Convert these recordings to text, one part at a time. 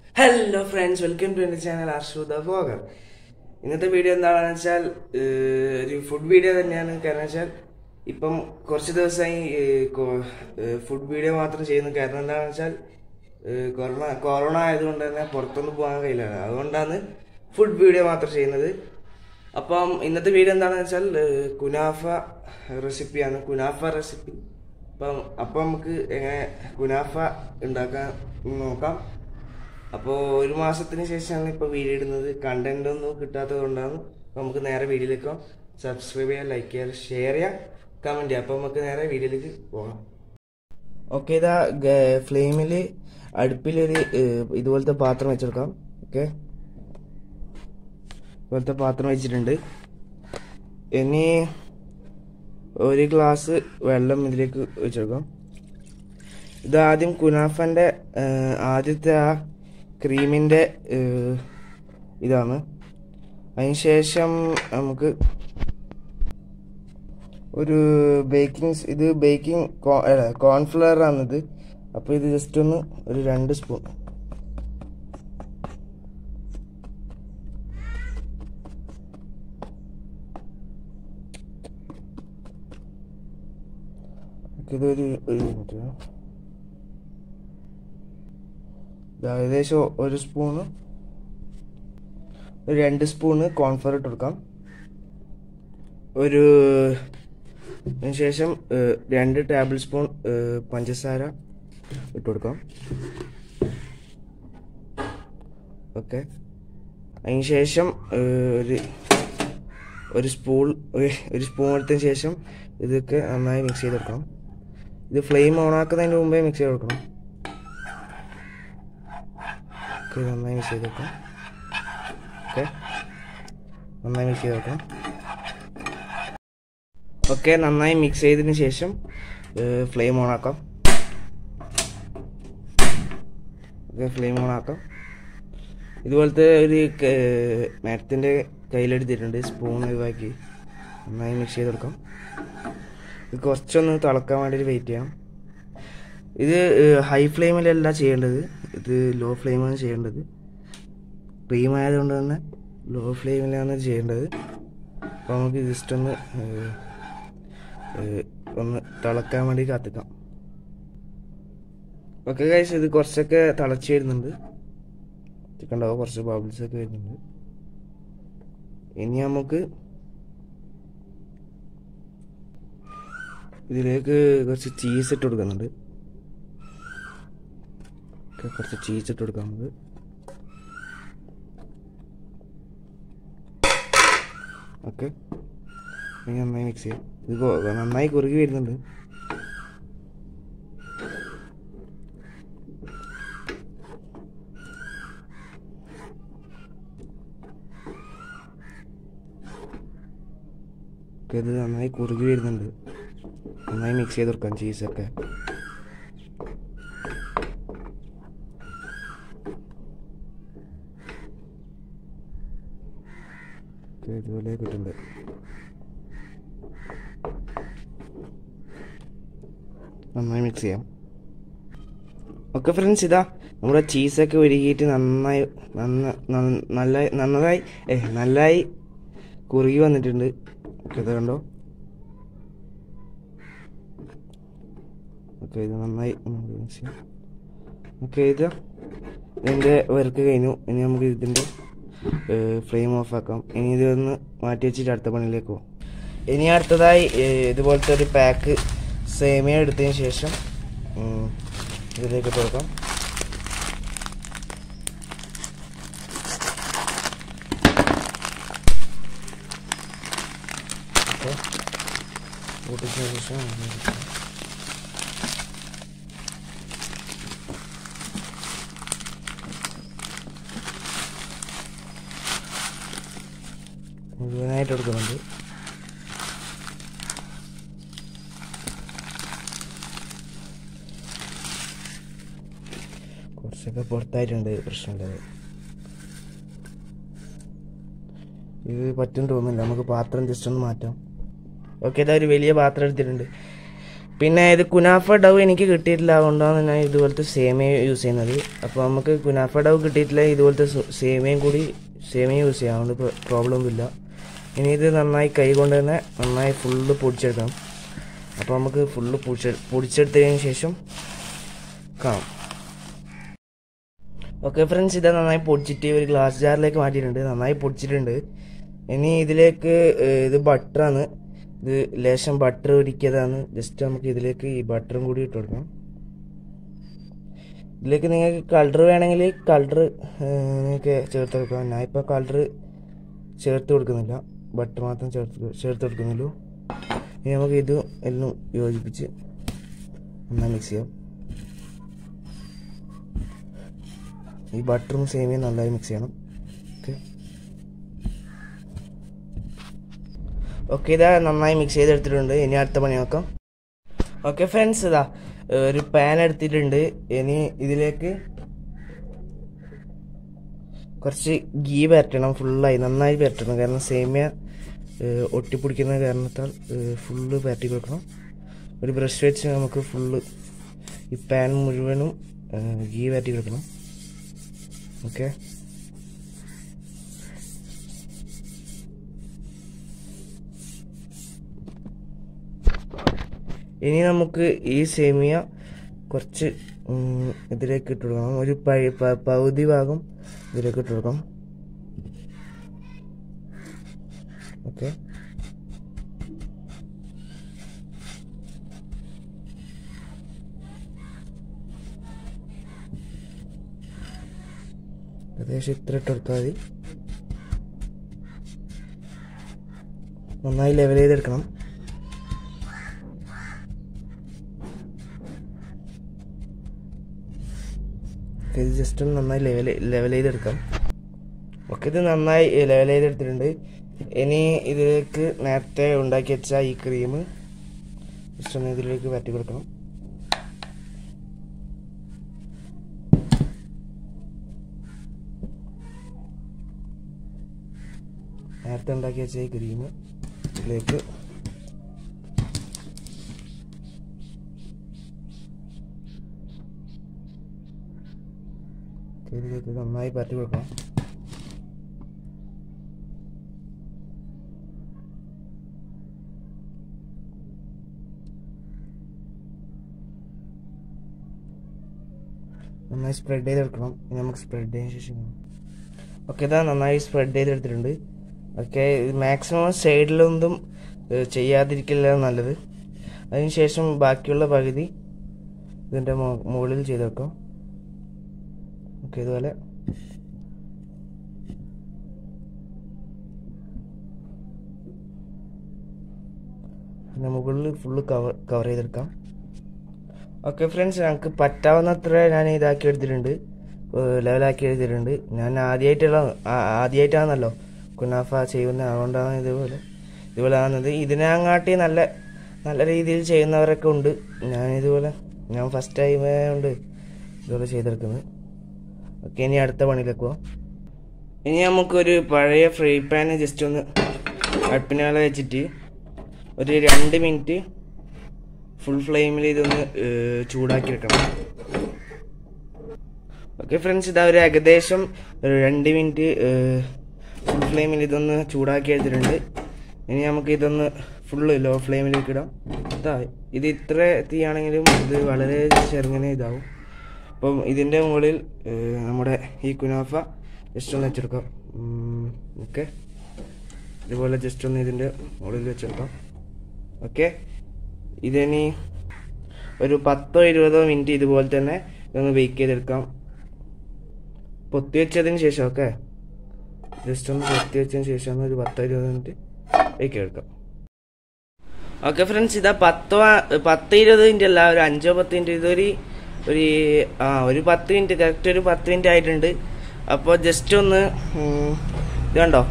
hello friends welcome to എൻ്റെ channel Arshuda vlogger ഇന്നത്തെ video എന്താണെന്ന് വെച്ചാൽ ഏഹ്, ഒരു ഫുഡ് വീഡിയോ തന്നെയാണ് കാരണം വെച്ചാൽ ഇപ്പം കുറച്ച് ദിവസമായി ഫുഡ് വീഡിയോ മാത്രം ചെയ്യുന്നു കാരണം എന്താണെന്ന് വെച്ചാൽ ഏഹ്, കൊറോണ കൊറോണ ആയതുകൊണ്ട് തന്നെ പുറത്തൊന്നും പോകാൻ കഴിയില്ല അതുകൊണ്ടാണ് ഫുഡ് വീഡിയോ മാത്രം ചെയ്യുന്നത് അപ്പം ഇന്നത്തെ വീഡിയോ എന്താണെന്ന് വെച്ചാൽ ഏഹ്, കുനാഫ റെസിപ്പിയാണ് കുനാഫ റെസിപ്പി അപ്പം അപ്പം നമുക്ക് എങ്ങനെ കുനാഫ ഉണ്ടാക്കാൻ നോക്കാം അപ്പോൾ ഒരു മാസത്തിന് ശേഷമാണ് ഇപ്പോൾ വീഡിയോ ഇടുന്നത് കണ്ടന്റ് ഒന്നും കിട്ടാത്തത് കൊണ്ടാണ് അപ്പോൾ നമുക്ക് നേരെ വീഡിയോയിലേക്ക് സബ്സ്ക്രൈബ് ചെയ്യുക ലൈക്ക് ചെയ്യുക ഷെയർ ചെയ്യുക കമൻറ്റ് ചെയ്യുക അപ്പോൾ നമുക്ക് നേരെ വീഡിയോയിലേക്ക് പോകാം ഓക്കെ ഇതാ ഫ്ലെയിമിൽ അടുപ്പിലൊരു ഏഹ്, ഇതുപോലത്തെ പാത്രം വെച്ചെടുക്കാം ഓക്കെ ഇതുപോലത്തെ പാത്രം വെച്ചിട്ടുണ്ട് ഇനി ഒരു ഗ്ലാസ് വെള്ളം ഇതിലേക്ക് വെച്ചെടുക്കാം ഇത് ആദ്യം കുനാഫന്റെ ഏഹ്, ആദ്യത്തെ ആ ക്രീമിന്റെ ഏഹ്, ഇതാണ് അതിനുശേഷം നമുക്ക് ഒരു ബേക്കിംഗ് ഇത് ബേക്കിംഗ് കോൺഫ്ലവർ ആണിത് അപ്പോൾ ഇത് ജസ്റ്റ് ഒന്ന് ഒരു രണ്ട് സ്പൂൺ ഇതൊരു ഒരു മിനിറ്റ് ഇത് ഏകദേശം ഒരു സ്പൂണ് ഒരു രണ്ട് സ്പൂണ് കോൺഫ്ലവർ ഇട്ട് കൊടുക്കാം ഒരു അതിന് ശേഷം ഏഹ്, രണ്ട് ടേബിൾ സ്പൂൺ ഏഹ്, പഞ്ചസാര ഇട്ട് കൊടുക്കാം ഓക്കെ അതിന് ശേഷം ഏഹ്, ഒരു ഒരു സ്പൂൺ ഒരു സ്പൂൺ എടുത്തതിന് ശേഷം ഇതൊക്കെ നന്നായി മിക്സ് ചെയ്ത് കൊടുക്കണം ഇത് ഫ്ലെയിം ഓൺ ആക്കുന്നതിന് മുമ്പേ മിക്സ് ചെയ്ത് കൊടുക്കണം ഓക്കെ നന്നായി മിക്സ് ചെയ്ത് വെക്കാം ഓക്കെ നന്നായി മിക്സ് ചെയ്ത് വെക്കാം ഓക്കെ നന്നായി മിക്സ് ചെയ്തതിന് ശേഷം ഫ്ലെയിം ഓൺ ആക്കാം ഓക്കെ ഫ്ലെയിം ഓൺ ആക്കാം ഇതുപോലത്തെ ഒരു മരത്തിൻ്റെ കയ്യിലെടുത്തിട്ടുണ്ട് സ്പൂൺ ഒഴിവാക്കി നന്നായി മിക്സ് ചെയ്ത് കൊടുക്കാം ഇത് കുറച്ചൊന്ന് തിളക്കാൻ വേണ്ടിയിട്ട് വെയിറ്റ് ചെയ്യാം ഇത് ഹൈ ഫ്ലെയിമിലല്ല ചെയ്യേണ്ടത് ഇത് ലോ ഫ്ലെയിമാണ് ചെയ്യേണ്ടത് ക്രീം ആയതുകൊണ്ട് തന്നെ ലോ ഫ്ലെയിമിലാണ് ചെയ്യേണ്ടത് അപ്പോൾ നമുക്ക് ജസ്റ്റ് ഒന്ന് ഏഹ്, ഏഹ്, ഒന്ന് തിളക്കാൻ വേണ്ടി കാത്തിക്കാം ഓക്കെ കഴിച്ച് ഇത് കുറച്ചൊക്കെ തിളച്ച് വരുന്നുണ്ട് കണ്ടാവും കുറച്ച് ബബിൾസ് ഒക്കെ വരുന്നുണ്ട് ഇനി നമുക്ക് ഇതിലേക്ക് കുറച്ച് ചീസ് ഇട്ട് കൊടുക്കുന്നുണ്ട് ഓക്കെ, കുറച്ച് ചീസ് ഇട്ട് കൊടുക്കാം നമുക്ക് ഓക്കെ ഇനി നന്നായി മിക്സ് ചെയ്യാം ഇത് കൊ- നന്നായി കുറുകി വരുന്നുണ്ട് ഓക്കെ, ഇത് നന്നായി കുറുകി വരുന്നുണ്ട് നന്നായി മിക്സ് ചെയ്ത് കൊടുക്കാം ചീസൊക്കെ ഓക്കെ, ഇതുപോലെ കിട്ടുന്നുണ്ട് നന്നായി മിക്സ് ചെയ്യാം ഓക്കെ ഫ്രണ്ട്സ് ഇതാ നമ്മുടെ ചീസൊക്കെ ഉരുകിയിട്ട് നന്നായി നന്ന നന്ന- നല്ല നന്നതായി ഏ നല്ലായി കുറുകി വന്നിട്ടുണ്ട് ഓക്കെ ഇത് കണ്ടോ ഓക്കെ ഇത് നന്നായി മിക്സ് ചെയ്യാം ഓക്കെ ഇത് ഇതിൻ്റെ വർക്ക് കഴിഞ്ഞു ഇനി നമുക്ക് ഇതിൻ്റെ ഫ്ലെയിം ഓഫ് ആക്കാം ഇനി ഇതൊന്ന് മാറ്റി വെച്ചിട്ട് അടുത്ത പണിയിലേക്ക് പോകും ഇനി അടുത്തതായി ഏഹ്, ഇതുപോലത്തെ ഒരു പാക്ക് സേമിയ എടുത്തതിന് ശേഷം ഉം, ഇതിലേക്ക് ഇട്ട് കൊടുക്കാം ഓക്കെ കൂട്ടിച്ചതിന് ശേഷം ഇതിലേക്ക് ഇട്ട് മുഴുവനായിട്ട് എടുക്കുന്നുണ്ട് കുറച്ചൊക്കെ പുറത്തായിട്ടുണ്ട് പ്രശ്നമില്ലാതെ ഇത് പറ്റും തോന്നുന്നില്ല നമുക്ക് പാത്രം ജസ്റ്റ് ഒന്ന് മാറ്റാം ഓക്കെ ഇതാ ഒരു വലിയ പാത്രം എടുത്തിട്ടുണ്ട് പിന്നെ ഇത് കുനാഫ ഡവ് എനിക്ക് കിട്ടിയിട്ടില്ല അതുകൊണ്ടാണ് ഞാൻ ഇതുപോലത്തെ സേമിയ യൂസ് ചെയ്യുന്നത് അപ്പോൾ നമുക്ക് കുനാഫ ഡവ് കിട്ടിയിട്ടില്ല ഇതുപോലത്തെ സു- സേമിയയും കൂടി സേമിയ യൂസ് ചെയ്യാം അതുകൊണ്ട് പ്രോബ്ലം ഒന്നുമില്ല ഇനി ഇത് നന്നായി കൈ കൊണ്ട് തന്നെ നന്നായി ഫുള്ള് പൊടിച്ചെടുക്കണം അപ്പോൾ നമുക്ക് ഫുള്ള് പൊടിച്ച് പൊടിച്ചെടുത്തതിന് ശേഷം കാണാം ഓക്കെ ഫ്രണ്ട്സ് ഇത് നന്നായി പൊടിച്ചിട്ട് ഒരു ഗ്ലാസ് ജാറിലേക്ക് മാറ്റിയിട്ടുണ്ട് നന്നായി പൊടിച്ചിട്ടുണ്ട് ഇനി ഇതിലേക്ക് ഏഹ്, ഇത് ബട്ടറാണ് ഇത് ലേശം ബട്ടർ ഒരിക്കതാണ് ജസ്റ്റ് നമുക്ക് ഇതിലേക്ക് ഈ ബട്ടറും കൂടി ഇട്ട് കൊടുക്കാം ഇതിലേക്ക് നിങ്ങൾക്ക് കളർ വേണമെങ്കിൽ കളർ നിങ്ങൾക്ക് ചേർത്ത് കൊടുക്കാം ഞാൻ ഇപ്പോൾ കളർ ചേർത്ത് കൊടുക്കുന്നില്ല ബട്ടർ മാത്രം ചേർത്ത് ചേർത്ത് കൊടുക്കുന്നുള്ളൂ ഇനി നമുക്ക് ഇത് എല്ലാം യോജിപ്പിച്ച് നന്നായി മിക്സ് ചെയ്യാം ഈ ബട്ടറും സേമിയയും നന്നായി മിക്സ് ചെയ്യണം ഓക്കെ ഓക്കെ ഇതാ നന്നായി മിക്സ് ചെയ്തെടുത്തിട്ടുണ്ട് ഇനി അടുത്ത പണി നോക്കാം ഓക്കെ ഫ്രണ്ട്സ് ഇതാ ഏഹ് ഒരു പാൻ എടുത്തിട്ടുണ്ട് ഇനി ഇതിലേക്ക് കുറച്ച് ഗീ പരട്ടണം ഫുള്ളായി നന്നായി പരട്ടണം കാരണം സേമിയ ഏഹ് ഒട്ടിപ്പിടിക്കുന്ന കാരണത്താൽ ഫുള്ള് പരട്ടി കൊടുക്കണം ഒരു ബ്രഷ് വെച്ച് നമുക്ക് ഫുള്ള് ഈ പാൻ മുഴുവനും ഏഹ് ഗീ പരട്ടി കൊടുക്കണം ഓക്കെ ഇനി നമുക്ക് ഈ സേമിയ കുറച്ച് ഉം, ഇതിലേക്ക് ഇട്ട് കൊടുക്കണം ഒരു പഴ- പ- പകുതി ഭാഗം ഇതിലേക്ക് ഇട്ട് കൊടുക്കാം ഓക്കെ ഏകദേശം ഇത്ര ഇട്ട് കൊടുത്താൽ മതി നന്നായി ലെവൽ ചെയ്തെടുക്കണം ഓക്കെ, ഇത് ജസ്റ്റ് ഒന്ന് നന്നായി ലെവൽ ലെവൽ ചെയ്തെടുക്കാം ഓക്കെ ഇത് നന്നായി ലെവൽ ചെയ്തെടുത്തിട്ടുണ്ട് ഇനി ഇതിലേക്ക് നേരത്തെ ഉണ്ടാക്കി വെച്ച ഈ ക്രീം ജസ്റ്റ് ഒന്ന് ഇതിലേക്ക് പറ്റി കൊടുക്കണം നേരത്തെ ഉണ്ടാക്കി വെച്ച ഈ ക്രീം ഇതിലേക്ക് ഇതിലേക്ക് നന്നായി പറ്റി കൊടുക്കണം നന്നായി സ്പ്രെഡ് ചെയ്തെടുക്കണം ഇനി നമുക്ക് സ്പ്രെഡ് ചെയ്തതിന് ശേഷം ഓക്കെ ഇതാ നന്നായി സ്പ്രെഡ് ചെയ്തെടുത്തിട്ടുണ്ട് ഓക്കെ മാക്സിമം സൈഡിലൊന്നും ഏഹ്, ചെയ്യാതിരിക്കില്ല നല്ലത് അതിനുശേഷം ബാക്കിയുള്ള പകുതി ഇതിൻ്റെ മുകളിൽ ചെയ്ത് വെക്കാം ഓക്കെ ഇതുപോലെ പിന്നെ മുകളിൽ ഫുള്ള് കവർ കവർ ചെയ്തെടുക്കാം ഓക്കെ ഫ്രണ്ട്സ് ഞങ്ങൾക്ക് പറ്റാവുന്നത്ര ഞാൻ ഇതാക്കി എടുത്തിട്ടുണ്ട് ലെവലാക്കി എടുത്തിട്ടുണ്ട് ഞാൻ ആദ്യമായിട്ടുള്ള ആ- ആദ്യമായിട്ടാണല്ലോ കുനാഫ ചെയ്യുന്നത് അതുകൊണ്ടാണ് ഇതുപോലെ ഇതുപോലെ ആകുന്നത് ഇതിനങ്ങാട്ടി നല്ല നല്ല രീതിയിൽ ചെയ്യുന്നവരൊക്കെ ഉണ്ട് ഞാൻ ഇതുപോലെ ഞാൻ ഫസ്റ്റ് ടൈം കൊണ്ട് ഇതുപോലെ ചെയ്തെടുക്കുന്നത് ഓക്കെ ഇനി അടുത്ത പണിയിലേക്ക് പോവാം ഇനി നമുക്കൊരു പഴയ ഫ്രൈ പാൻ ജസ്റ്റ് ഒന്ന് അടുപ്പിനാളെ വെച്ചിട്ട് ഒരു രണ്ട് മിനിറ്റ് ഫുൾ ഫ്ലെയിമിൽ ഇതൊന്ന് ഏഹ്, ചൂടാക്കി എടുക്കണം ഓക്കെ ഫ്രണ്ട്സ് ഇതാ ഒരു ഏകദേശം ഒരു രണ്ട് മിനിറ്റ് ഫുൾ ഫ്ലെയിമിൽ ഇതൊന്ന് ചൂടാക്കി എടുത്തിട്ടുണ്ട് ഇനി നമുക്ക് ഇതൊന്ന് ഫുള്ള് ലോ ഫ്ലെയിമിലേക്ക് ഇടാം ഇതാ ഇത് ഇത്ര തീയാണെങ്കിലും ഇത് വളരെ ചെറുങ്ങനെ ഇതാവും അപ്പം ഇതിൻ്റെ മുകളിൽ ഏഹ്, നമ്മുടെ ഈ കുനാഫ ജസ്റ്റ് ഒന്ന് വെച്ചെടുക്കാം ഓക്കെ ഇതുപോലെ ജസ്റ്റ് ഒന്ന് ഇതിൻ്റെ മുകളിൽ വെച്ചെടുക്കാം ഓക്കെ ഇതിനി ഒരു പത്തോ ഇരുപതോ മിനിറ്റ് ഇതുപോലെ തന്നെ ഇതൊന്ന് ബേക്ക് ചെയ്തെടുക്കാം പൊത്തി വെച്ചതിന് ശേഷം ഓക്കെ ജസ്റ്റ് ഒന്ന് പൊത്തി വെച്ചതിന് ശേഷം ഒന്ന് ഒരു പത്തോ ഇരുപതോ മിനിറ്റ് ബേക്ക് ചെയ്തെടുക്കാം ഓക്കെ ഫ്രണ്ട്സ് ഇതാ പത്തോ പത്ത് ഇരുപത് മിനിറ്റ് അല്ല ഒരു അഞ്ചോ പത്ത് മിനിറ്റ് ഇതൊരു ഒരു ആ ഒരു പത്ത് മിനിറ്റ് കറക്റ്റ് ഒരു പത്ത് മിനിറ്റ് ആയിട്ടുണ്ട് അപ്പോൾ ജസ്റ്റ് ഒന്ന് ഉം, ഇത് കണ്ടോ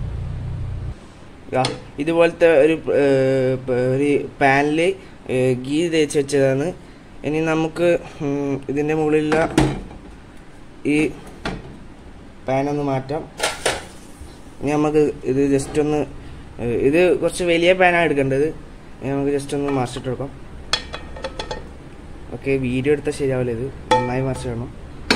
ആ, ഇതുപോലത്തെ ഒരു ഏർ, പ- ഒരു പാനിൽ ഗീ തേച്ച് വെച്ചതാണ് ഇനി നമുക്ക് ഉം, ഇതിൻ്റെ മുകളിലുള്ള ഈ പാനൊന്ന് മാറ്റാം ഇനി നമുക്ക് ഇത് ജസ്റ്റ് ഒന്ന് ഏർ, ഇത് കുറച്ച് വലിയ പാനാണ് എടുക്കേണ്ടത് ഇനി നമുക്ക് ജസ്റ്റ് ഒന്ന് മറിച്ചിട്ട് കൊടുക്കാം നമുക്ക് വീഡിയോ എടുത്താൽ ശരിയാവില്ല ഇത് നന്നായി മറിച്ചിടണം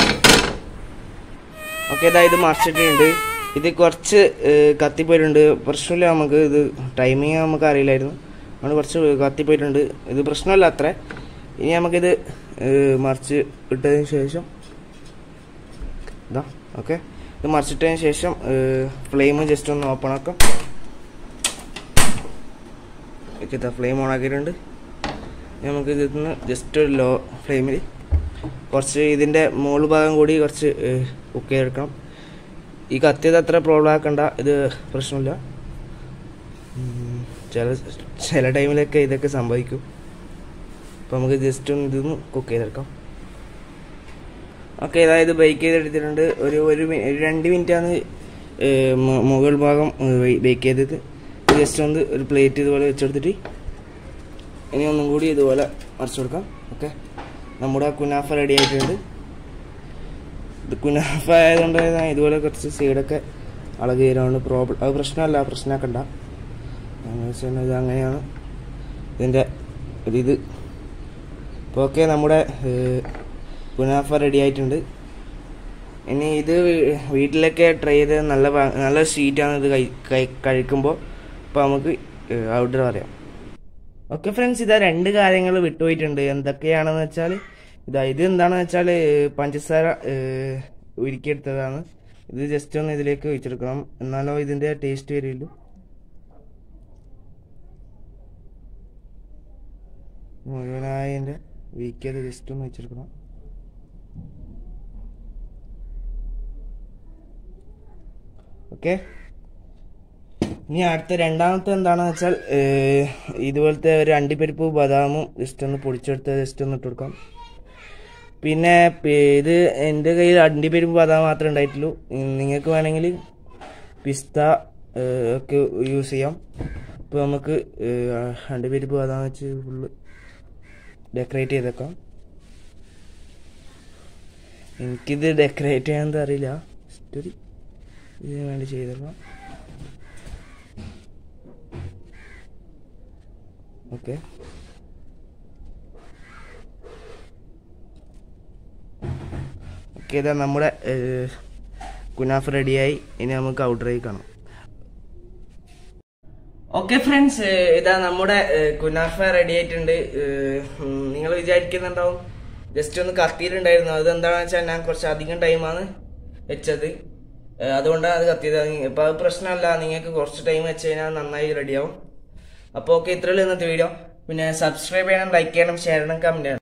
ഓക്കെ ഇതാ ഇത് മറിച്ചിട്ടുണ്ട് ഇത് കുറച്ച് ഏഹ്, കത്തിപ്പോയിട്ടുണ്ട് പ്രശ്നമില്ല നമുക്ക് ഇത് ടൈമിങ് നമുക്ക് അറിയില്ലായിരുന്നു അതുകൊണ്ട് കുറച്ച് കത്തിപ്പോയിട്ടുണ്ട് ഇത് പ്രശ്നമല്ല അത്ര ഇനി നമുക്കിത് ഏഹ്, മറിച്ച് ഇട്ടതിന് ശേഷം ഇതാ ഓക്കെ ഇത് മറിച്ചിട്ടതിന് ശേഷം ഫ്ലെയിം ജസ്റ്റ് ഒന്ന് ഓപ്പൺ ആക്കാം ഓക്കെ ഇതാ ഫ്ലെയിം ഓൺ ആക്കിയിട്ടുണ്ട് ഇനി നമുക്ക് ഇതിന്ന് ജസ്റ്റ് ഒരു ലോ ഫ്ലെയിമിൽ കുറച്ച് ഇതിൻ്റെ മുകൾ ഭാഗം കൂടി കുറച്ച് കുക്ക് ചെയ്തെടുക്കണം ഈ കത്തിയത് അത്ര പ്രോബ്ലം ആക്കണ്ട ഇത് പ്രശ്നമില്ല ഉം, ചില ചില ടൈമിലൊക്കെ ഇതൊക്കെ സംഭവിക്കും അപ്പോൾ നമുക്ക് ജസ്റ്റ് ഒന്ന് ഇതൊന്ന് കുക്ക് ചെയ്തെടുക്കാം ഓക്കെ അതായത് ബേക്ക് ചെയ്തെടുത്തിട്ടുണ്ട് ഒരു ഒരു മി- ഒരു രണ്ട് മിനിറ്റാണ് മുകൾ ഭാഗം ബേക്ക് ചെയ്തത് ജസ്റ്റ് ഒന്ന് ഒരു പ്ലേറ്റ് ഇതുപോലെ വെച്ചെടുത്തിട്ട് ഇനി ഒന്നും കൂടി ഇതുപോലെ മറിച്ച് കൊടുക്കാം ഓക്കെ നമ്മുടെ കുനാഫ റെഡി ആയിട്ടുണ്ട് ഇത് കുനാഫ ആയതുകൊണ്ട് ഞാൻ ഇതുപോലെ കുറച്ച് സൈഡൊക്കെ അളകി തരാണ് പ്രോബ്ലം അത് പ്രശ്നമല്ല പ്രശ്നമാക്കണ്ട എന്ന് വെച്ചാൽ ഇത് അങ്ങനെയാണ് ഇതിൻ്റെ ഒരിത് അപ്പോൾ ഓക്കെ നമ്മുടെ ഏഹ്, കുനാഫ റെഡി ആയിട്ടുണ്ട് ഇനി ഇത് വീ- വീട്ടിലൊക്കെ ട്രൈ ചെയ്ത് നല്ല ഭ- നല്ല സ്വീറ്റാണ് ഇത് കഴി കഴി- കഴിക്കുമ്പോൾ അപ്പോൾ നമുക്ക് ഔട്ടർ പറയാം ഓക്കെ ഫ്രണ്ട്സ് ഇതാ രണ്ട് കാര്യങ്ങൾ വിട്ടുപോയിട്ടുണ്ട് എന്തൊക്കെയാണെന്ന് വെച്ചാൽ ഇതാ ഇത് എന്താണെന്ന് വെച്ചാൽ പഞ്ചസാര ഏഹ്, ഉരുക്കിയെടുത്തതാണ് ഇത് ജസ്റ്റ് ഒന്ന് ഇതിലേക്ക് ഒഴിച്ചെടുക്കണം എന്നാലോ ഇതിൻ്റെ ടേസ്റ്റ് വരുള്ളൂ മുഴുവനായതിൻ്റെ വീക്കിയത് ജസ്റ്റ് ഒന്ന് ഒഴിച്ചെടുക്കണം ഓക്കെ ഇനി അടുത്ത രണ്ടാമത്തെ എന്താണെന്ന് വെച്ചാൽ ഏഹ്, ഇതുപോലത്തെ ഒരു അണ്ടിപ്പരിപ്പ് ബദാമും ജസ്റ്റ് ഒന്ന് പൊടിച്ചെടുത്ത് ജസ്റ്റ് ഒന്ന് ഇട്ട് കൊടുക്കാം പിന്നെ പി- ഇത് എൻ്റെ കയ്യിൽ അണ്ടിപ്പരിപ്പ് ബദാം മാത്രമേ ഉണ്ടായിട്ടുള്ളൂ ഉം, നിങ്ങൾക്ക് വേണമെങ്കിൽ പിസ്ത ഏഹ്, ഒക്കെ യൂസ് ചെയ്യാം ഇപ്പോൾ നമുക്ക് ഏഹ്, അണ്ടിപ്പരിപ്പ് ബദാം വെച്ച് ഫുള്ള് ഡെക്കറേറ്റ് ചെയ്തേക്കാം എനിക്കിത് ഡെക്കറേറ്റ് ചെയ്യാൻ അറിയില്ല ജസ്റ്റ് ഒരു ഇതിന് വേണ്ടി ചെയ്തേക്കാം ഓക്കെ ഓക്കെ ഇതാ നമ്മുടെ ഏഹ്, കുനാഫ് റെഡിയായി ഇനി നമുക്ക് ഔട്ടറായി കാണാം ഓക്കെ ഫ്രണ്ട്സ് ഇതാ നമ്മുടെ ഏഹ്, കുനാഫ റെഡി ആയിട്ടുണ്ട് നിങ്ങൾ വിചാരിക്കുന്നുണ്ടാവും ജസ്റ്റ് ഒന്ന് കത്തിയിട്ടുണ്ടായിരുന്നു അത് എന്താണെന്ന് വെച്ചാൽ ഞാൻ കുറച്ച് അധികം ടൈമാണ് വെച്ചത് ഏഹ്, അതുകൊണ്ടാണ് അത് കത്തിയത് ഇപ്പൊ അത് പ്രശ്നമല്ല നിങ്ങൾക്ക് കുറച്ച് ടൈം വെച്ച് കഴിഞ്ഞാൽ നന്നായി റെഡിയാവും അപ്പോൾ ഓക്കെ ഇത്രയുള്ള ഇന്നത്തെ വീഡിയോ പിന്നെ സബ്സ്ക്രൈബ് ചെയ്യണം ലൈക്ക് ചെയ്യണം ഷെയർ ചെയ്യണം കമന്റ് ചെയ്യണം